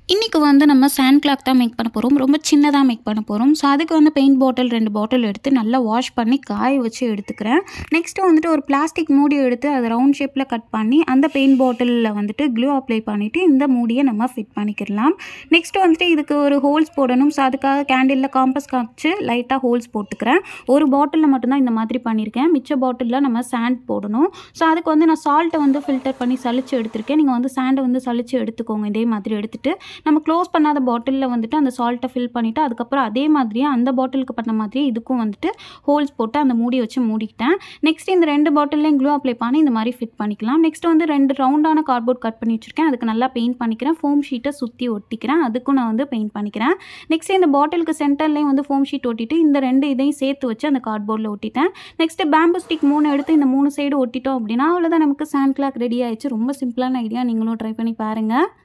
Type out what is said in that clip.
இன்றைக்கி வந்து நம்ம சாண்ட் கிளாக் தான் மேக் பண்ண போகிறோம் ரொம்ப சின்னதாக மேக் பண்ண போகிறோம் ஸோ அதுக்கு வந்து பெயிண்ட் பாட்டில் ரெண்டு பாட்டில் எடுத்து நல்லா வாஷ் பண்ணி காய வச்சு எடுத்துக்கிறேன் நெக்ஸ்ட்டு வந்துட்டு ஒரு பிளாஸ்டிக் மூடி எடுத்து அதை ரவுண்ட் ஷேப்பில் கட் பண்ணி அந்த பெயிண்ட் பாட்டிலில் வந்துட்டு க்ளூ அப்ளை பண்ணிவிட்டு இந்த மூடியை நம்ம ஃபிட் பண்ணிக்கிடலாம் நெக்ஸ்ட்டு வந்துட்டு இதுக்கு ஒரு ஹோல்ஸ் போடணும் ஸோ அதுக்காக கேண்டிலில் காம்பஸ் காமிச்சு லைட்டாக ஹோல்ஸ் போட்டுக்கிறேன் ஒரு பாட்டிலில் மட்டும்தான் இந்த மாதிரி பண்ணியிருக்கேன் மிச்ச பாட்டிலில் நம்ம சாண்ட் போடணும் ஸோ அதுக்கு வந்து நான் சால்ட்டை வந்து ஃபில்டர் பண்ணி சளிச்சு எடுத்திருக்கேன் நீங்கள் வந்து சாண்டை வந்து சளிச்சு எடுத்துக்கோங்க இதே மாதிரி எடுத்துகிட்டு நம்ம க்ளோஸ் பண்ணாத பாட்டிலில் வந்துட்டு அந்த சால்ட்டை ஃபில் பண்ணிவிட்டு அதுக்கப்புறம் அதே மாதிரியே அந்த பாட்டிலுக்கு பண்ண மாதிரியே இதுக்கும் வந்துட்டு ஹோல்ஸ் போட்டு அந்த மூடி வச்சு மூடிக்கிட்டேன் நெக்ஸ்ட் இந்த ரெண்டு பாட்டிலையும் க்ளூ அப்ளை பண்ணி இந்த மாதிரி ஃபிட் பண்ணிக்கலாம் நெக்ஸ்ட் வந்து ரெண்டு ரவுண்டான கார்ட்போர்ட் கட் பண்ணி வச்சுருக்கேன் அதுக்கு நல்லா பெயிண்ட் பண்ணிக்கிறேன் ஃபோம் ஷீட்டை சுற்றி ஒட்டிக்கிறேன் அதுக்கும் நான் வந்து பெயிண்ட் பண்ணிக்கிறேன் நெக்ஸ்ட் இந்த பாட்டிலுக்கு சென்டர்லேயும் வந்து ஃபோம் ஷீட் ஒட்டிட்டு இந்த ரெண்டு இதையும் சேர்த்து வச்சு அந்த கார்ட்போர்டில் ஒட்டிட்டேன் நெக்ஸ்ட்டு பேம்பு ஸ்டிக் மூணு எடுத்து இந்த மூணு சைடு ஒட்டிட்டோம் அப்படின்னா அவ்வளோதான் நமக்கு சாண்ட் கிளாக் ரெடி ஆயிடுச்சு ரொம்ப சிம்பிளான ஐடியா நீங்களும் ட்ரை பண்ணி பாருங்கள்